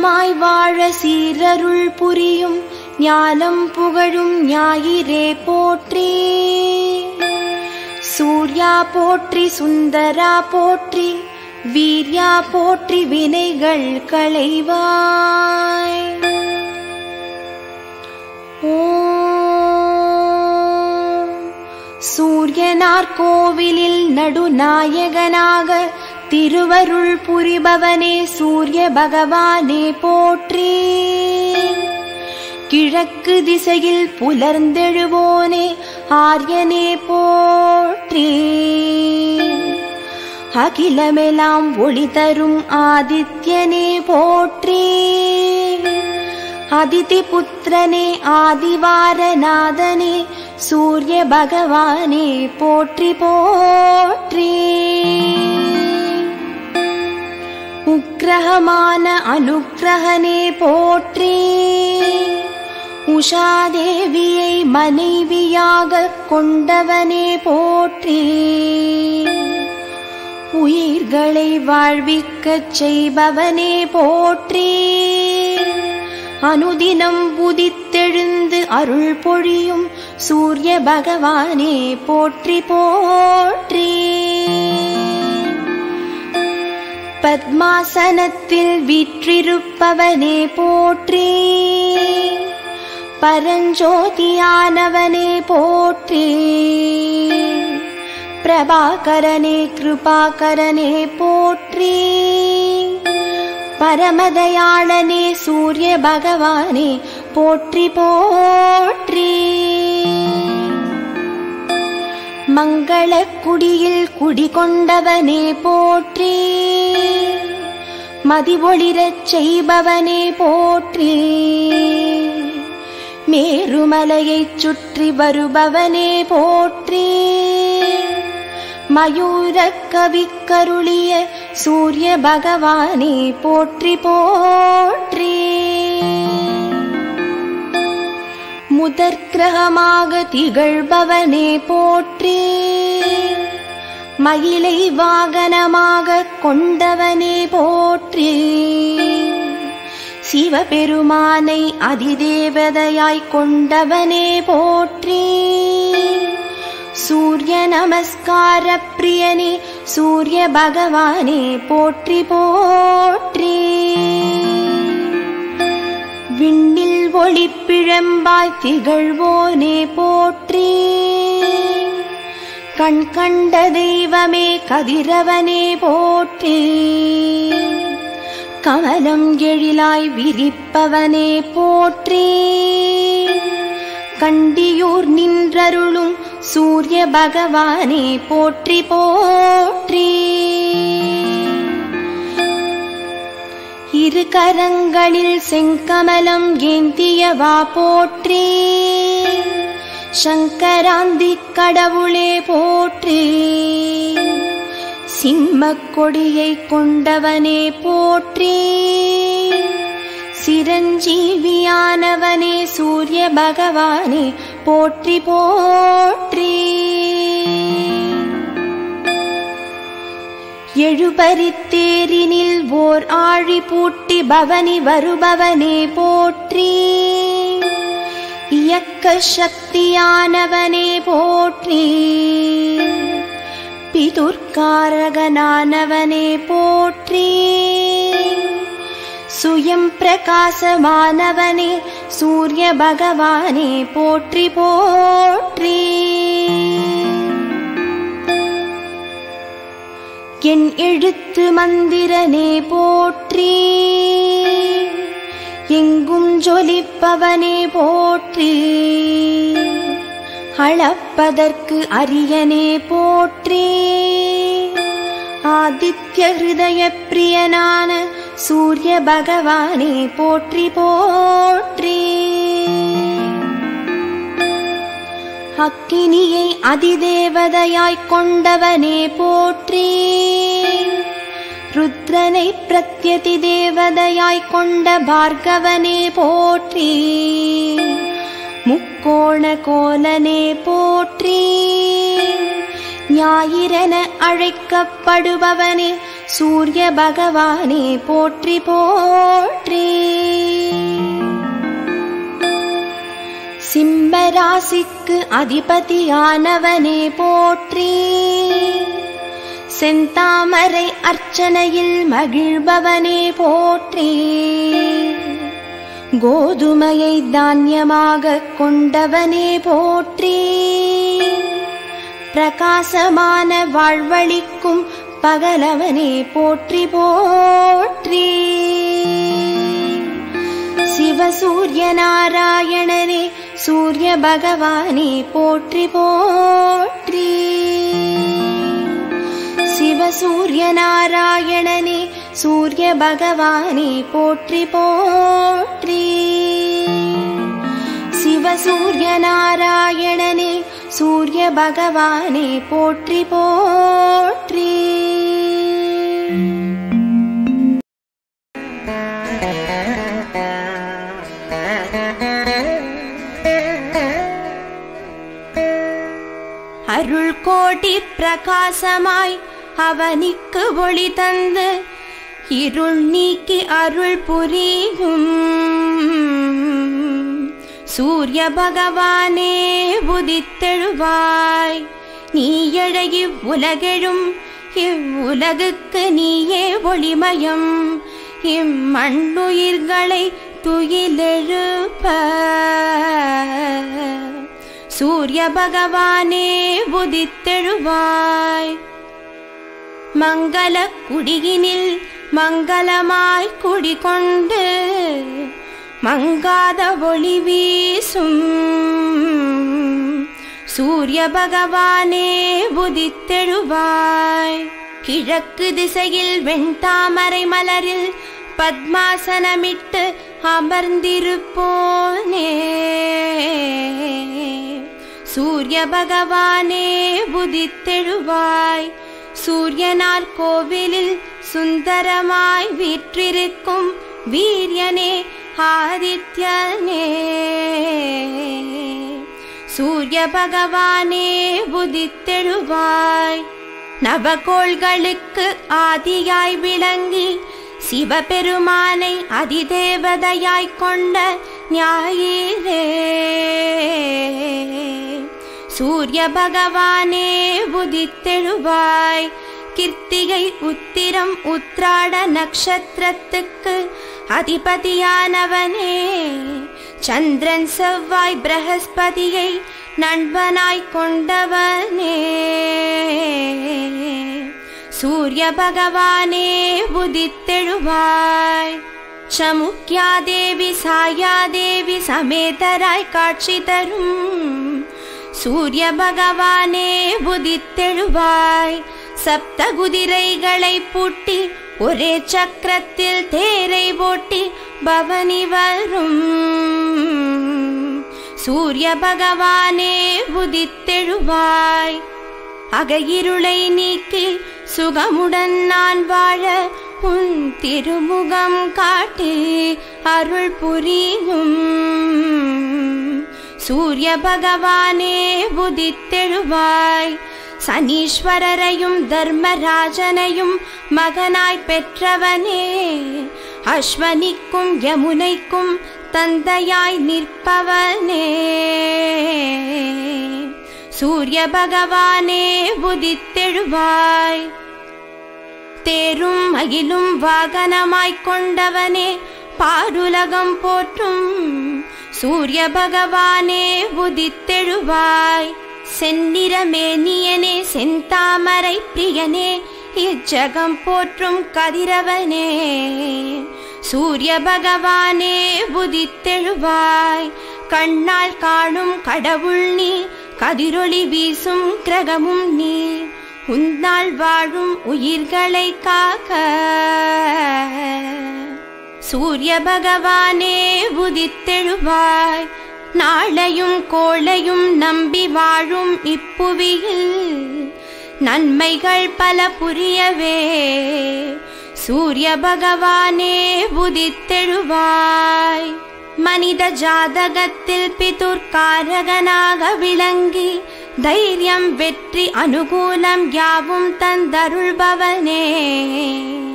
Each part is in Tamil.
நீடுமாய் வாழ சீரருள் புரியும் ஞானம் புகழும் ஞாயிறே போற்றி சூர்யா போற்றி சுந்தரா போற்றி வீர்யா போற்றி வினைகள் களைவாய் ஓம் சூரியனார் கோவிலில் நடுநாயகனாக திருவருள் புரிபவனே சூரிய பகவானே போற்றி கிழக்கு திசையில் புலர்ந்தெழுவோனே ஆரியனே போற்றி அகிலமெல்லாம் ஒளி தரும் ஆதித்யனே போற்றி அதிதி புத்திரனே ஆதிவாரநாதனே சூரிய பகவானே போற்றி போற்றி உக்கிரகமான அனுக்கிரகனே போற்றி உஷாதேவியை மனைவியாக கொண்டவனே போற்றி உயிர்களை வாழ்விக்கச் செய்பவனே போற்றி அனுதினம் புதித்தெழுந்து அருள் பொழியும் சூரிய பகவானே போற்றி போற்றி பத்மாசனத்தில் வீற்றிருப்பவனே போற்றி பரஞ்சோதியானவனே போற்றி பிரபாகரனே கிருபாகரனே போற்றி பரமதயாளனே சூரிய பகவானே போற்றி போற்றி மங்களக்குடியில் குடிகொண்டவனே போற்றி மதிவொளிரச் செய்பவனே போற்றி மேருமலையைச் சுற்றி வருபவனே போற்றி மயூரக் கவிக்கருளிய சூரிய பகவானே போற்றி போற்றி முதற்கிரகமாக திகழ்பவனே போற்றி மயிலை வாகனமாக கொண்டவனே போற்றி சிவபெருமானை அதிதேவதையாய் கொண்டவனே போற்றி சூரிய நமஸ்கார பிரியனே சூரிய பகவானே போற்றி போற்றி விண்ணில் ஒளிப்பிழம்பாய் திகழ்வோனே போற்றி கண் கண்ட தெய்வமே கதிரவனே போற்றி கமலம் எழிலாய் விரிப்பவனே போற்றி கண்டியூர் நின்றருளும் சூரிய பகவானே போற்றி போற்றி இரு கரங்களில் செங்கமலம் ஏந்தியவா போற்றி சங்கராந்தி கடவுளே போற்றி சிம்மக் கொடியை கொண்டவனே போற்றி சிரஞ்சீவியானவனே சூரிய பகவானே போற்றி போற்றி எழுபரித்தேரினில் ஓர் ஆழி பூட்டி பவனி வருபவனே போற்றி இயக்க சக்தியானவனே போற்றி பிதுர்காரகனானவனே போற்றி சுயம் பிரகாசமானவனே சூரிய பகவானே போற்றி போற்றி என் எழுத்து மந்திரனே போற்றி எங்கும் ஜொலிப்பவனே போற்றி அளப்பதற்கு அரியனே போற்றி ஆதித்ய ஹிருதய பிரியனான சூரிய பகவானே போற்றி போற்றி அக்கினியை அதிதேவதையாய்க் கொண்டவனே போற்றி ருத்ரனை பிரத்யதி தேவதையாய்க் கொண்ட பார்கவனே போற்றி முக்கோண கோலனே போற்றி ஞாயிறென அழைக்கப்படுபவனே சூரிய பகவானே போற்றி போற்றி சிம்மராசிக்கு அதிபதியானவனே போற்றி செந்தாமரை அர்ச்சனையில் மகிழ்பவனே போற்றி கோதுமையை தானியமாகக் கொண்டவனே போற்றி பிரகாசமான வாழ்வழிக்கும் பகலவனே போற்றி போற்றி சிவசூரிய நாராயணனே சூரிய பகவானே போற்றி போற்றி சிவசூரிய நாராயணனே சூரிய பகவானே போற்றி போற்றி சிவசூரிய நாராயணனே சூரிய பகவானே போற்றி போற்றி அருள் கோடி பிரகாசமாய் அவனிக்கு ஒளி தந்து இருள் நீக்கி அருள் புரியும் சூரிய பகவானே உதித்தெழுவாய் நீ எழகி உலகெழும் இவ்வுலகுக்கு நீயே ஒளிமயம் இம்மண்ணுயிர்களை துயிலெழுப்ப சூரிய பகவானே உதித்தெழுவாய் மங்கள குடியினில் மங்களமாய் குடிகொண்டு மங்காத ஒளி வீசும் சூரிய பகவானே உதித்தெழுவாய் கிழக்கு திசையில் வெண்தாமரை மலரில் பத்மாசனமிட்டு அமர்ந்திருப்போனே சூரிய பகவானே உதித்தெழுவாய் சூரியனார் கோவிலில் சுந்தரமாய் வீற்றிருக்கும் வீரியனே ஆதித்யனே சூரிய பகவானே உதித்தெழுவாய் நவகோள்களுக்கு ஆதியாய் விளங்கி சிவபெருமானை அதிதேவதையாய் கொண்ட ஞாயிறே சூரிய பகவானே உதித்தெழுவாய் கிருத்திகை உத்திரம் உத்ராட நட்சத்திரத்துக்கு அதிபதியானவனே சந்திரன் செவ்வாய் பிரகஸ்பதியை நண்பனாய் கொண்டவனே சூரிய பகவானே உதித்தெழுவாய் சமுக்கியாதேவி சாயாதேவி சமேதராய் காட்சி தரும் சூரிய பகவானே உதித்தெழுவாய் சப்த குதிரைகளை பூட்டி ஒரே சக்கரத்தில் தேரை ஓட்டி பவனி வரும் சூரிய பகவானே உதித்தெழுவாய் அகையிருளை நீக்கி சுகமுடன் நான் வாழ உன் திருமுகம் காட்டி அருள் புரியும் சூரிய பகவானே உதித்தெழுவாய் சனீஸ்வரரையும் தர்மராஜனையும் மகனாய் பெற்றவனே அஸ்வனிக்கும் யமுனைக்கும் தந்தையாய் நிற்பவனே சூரிய பகவானே உதித்தெழுவாய் தேரும் மகிழும் வாகனமாய்க் கொண்டவனே பாருலகம் போற்றும் சூரிய பகவானே உதித்தெழுவாய் செந்நிறமேனியனே செந்தாமரை பிரியனே இச்சகம் போற்றும் கதிரவனே சூரிய பகவானே உதித்தெழுவாய் கண்ணால் காணும் கடவுள் நீ கதிரொளி வீசும் கிரகமும் நீ உன்னால் வாழும் உயிர்களை காக்க சூரிய பகவானே உதித்தெழுவாய் நாளையும் கோளையும் நம்பி வாழும் இப்புவியில் நன்மைகள் பல புரியவே சூரிய பகவானே உதித்தெழுவாய் மனித ஜாதகத்தில் பிதுர்காரகனாக விளங்கி தைரியம் வெற்றி அனுகூலம் யாவும் தந்தருள்பவனே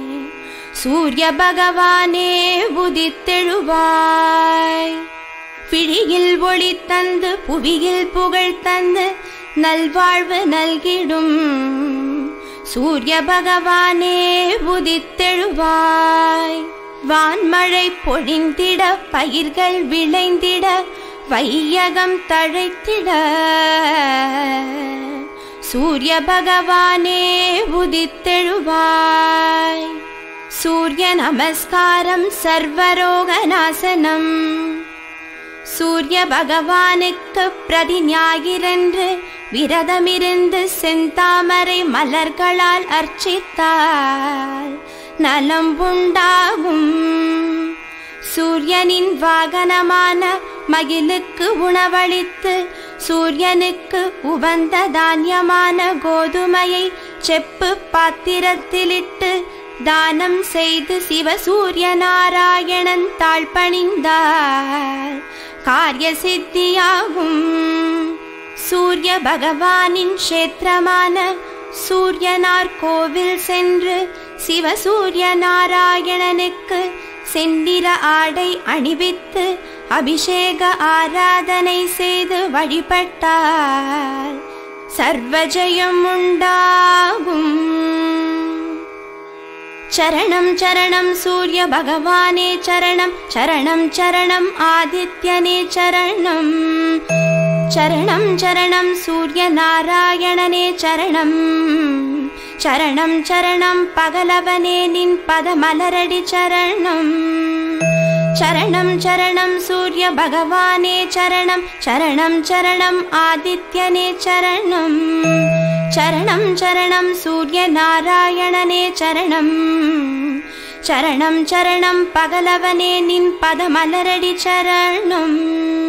சூரிய பகவானே உதித்தெழுவாய் பிழியில் ஒளி தந்து புவியில் புகழ் தந்து நல்வாழ்வு நல்கிடும் சூரிய பகவானே உதித்தெழுவாய் வான்மழை பொழிந்திட பயிர்கள் விளைந்திட வையகம் தழைத்திட சூரிய பகவானே உதித்தெழுவாய் சூரிய நமஸ்காரம் சர்வரோக நாசனம் சூரிய பகவானுக்கு பிரதி ஞாயிறன்று விரதமிருந்து செந்தாமரை மலர்களால் அர்ச்சித்தால் நலம் உண்டாகும் சூரியனின் வாகனமான மகிழுக்கு உணவளித்து சூரியனுக்கு உவந்த தானியமான கோதுமையை செப்பு பாத்திரத்திலிட்டு தானம் செய்து சிவசூரிய நாராயணன் தாழ்பணிந்தார் காரிய சித்தியாகும் சூரிய பகவானின் கஷேத்திரமான சூரியனார் கோவில் சென்று சிவசூரிய நாராயணனுக்கு செந்திர ஆடை அணிவித்து அபிஷேக ஆராதனை செய்து வழிபட்டார் சர்வஜயம் உண்டாகும் சரணம் சரணம் சூரிய பகவானே சரணம் சரணம் சரணம் ஆதித்யனே சரணம் சரணம் சரணம் சூரிய நாராயணனே சரணம் சரணம் சரணம் பகலவனே நின் பதமலரடி சரணம் சரணம் சரணம் சூரிய பகவானே சரணம் சரணம் சரணம் ஆதித்யனே சரணம் சரணம் சரணம் சூரிய நாராயணனே சரணம் சரணம் சரணம் பகலவனே நின் பதமலரடி சரணம்